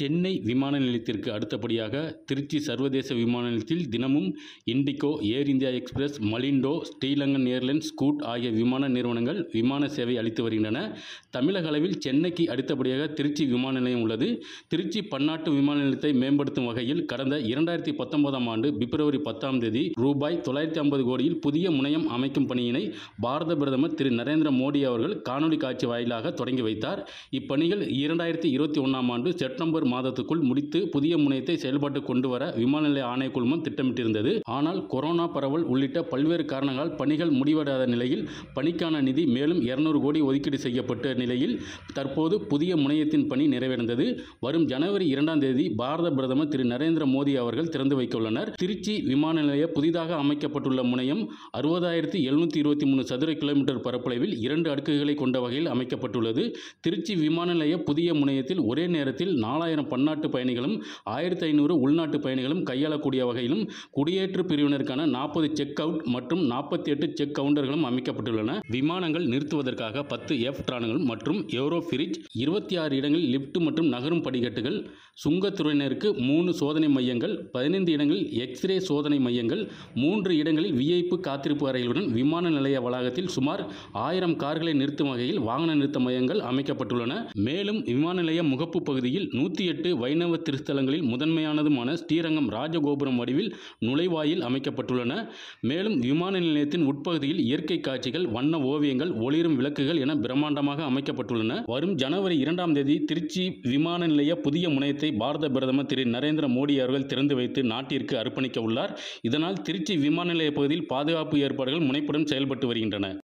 சென்னை விமான நிலையத்திற்கு அடுத்தபடியாக திருச்சி சர்வதேச விமான நிலையத்தில் தினமும் IndiGo Air India Express Malindo SriLankan Airlines Scoot ஆகிய விமான நிறுவனங்கள் விமான சேவை அளித்து வருகின்றன தமிழக அளவில் சென்னைக்கு அடுத்தபடியாக திருச்சி விமான நிலையம் உள்ளது திருச்சி பன்னாட்டு விமான நிலையத்தை மேம்படுத்தும் வகையில் கடந்த இரண்டாயிரத்தி பத்தொன்பதாம் ஆண்டு பிப்ரவரி பத்தாம் தேதி ரூபாய் தொள்ளாயிரத்தி ஐம்பது கோடியில் புதிய முனையம் அமைக்கும் பணியினை பாரத பிரதமர் திரு நரேந்திர மோடி அவர்கள் காணொலி காட்சி வாயிலாக தொடங்கி வைத்தார் இப்பணிகள் இரண்டாயிரத்தி இருபத்தி ஒன்றாம் ஆண்டு செப்டம்பர் மாதத்துக்குள் முடித்து புதிய முனையத்தை செயல்பாட்டு கொண்டு வர விமான நிலைய ஆணையக் குழுமம் திட்டமிட்டிருந்தது ஆனால் கொரோனா பரவல் உள்ளிட்ட பல்வேறு காரணங்களால் பணிகள் முடிவடையாத நிலையில் பணிக்கான நிதி மேலும் இருநூறு கோடி ஒதுக்கீடு செய்யப்பட்ட நிலையில் தற்போது புதிய முனையத்தின் பணி நிறைவடைந்தது வரும் ஜனவரி இரண்டாம் தேதி பாரத பிரதமர் திரு நரேந்திர மோடி அவர்கள் திறந்து வைக்க உள்ளனர் திருச்சி விமான நிலைய புதிதாக அமைக்கப்பட்டுள்ள முனையம் அறுபதாயிரத்தி எழுநூற்றி இருபத்தி மூணு சதுர கிலோமீட்டர் பரப்பளவில் இரண்டு அடுக்குகளை கொண்ட வகையில் அமைக்கப்பட்டுள்ளது திருச்சி விமான நிலைய புதிய முனையத்தில் ஒரே நேரத்தில் நாலாயிரம் பன்னாட்டு பயணிகளும் ஆயிரத்தி ஐநூறு உள்நாட்டு பயணிகளும் கையாளக்கூடிய வகையிலும் குடியேற்று பிரிவினருக்கான நாற்பது செக் அவுட் மற்றும் நாற்பத்தி எட்டு செக் கவுண்டர்களும் அமைக்கப்பட்டுள்ளன விமானங்கள் நிறுத்துவதற்காக பத்து எஃப் டிரான்கள் மற்றும் யூரோ ஃபிரிட்ஜ் இருபத்தி ஆறு இடங்களில் லிப்ட் மற்றும் நகரும் படிக்கட்டுகள் சுங்கத்துறையினருக்கு மூணு சோதனை மையங்கள் பதினைந்து இடங்களில் எக்ஸ்ரே சோதனை மையங்கள் மூன்று இடங்களில் விஐபி காத்திருப்பு அறைகளுடன் விமான நிலைய வளாகத்தில் சுமார் ஆயிரம் கார்களை நிறுத்தும் வகையில் வாகன நிறுத்த மையங்கள் அமைக்கப்பட்டுள்ளன மேலும் விமான நிலைய முகப்பு பகுதியில் நூற்றி எட்டு வைணவ திருத்தலங்களில் முதன்மையானதுமான ஸ்ரீரங்கம் ராஜகோபுரம் வடிவில் நுழைவாயில் அமைக்கப்பட்டுள்ளன மேலும் விமான நிலையத்தின் உட்பகுதியில் இயற்கை காட்சிகள் வண்ண ஓவியங்கள் ஒளிரும் விளக்குகள் என பிரம்மாண்டமாக அமைக்கப்பட்டுள்ளன வரும் ஜனவரி இரண்டாம் தேதி திருச்சி விமான நிலைய புதிய முனையத்தை பாரத பிரதமர் திரு நரேந்திர மோடி அவர்கள் திறந்து வைத்து நாட்டிற்கு அர்ப்பணிக்க உள்ளார் இதனால் திருச்சி விமான நிலைய பகுதியில் பாதுகாப்பு ஏற்பாடுகள் முனைப்புடன் செயல்பட்டு வருகின்றன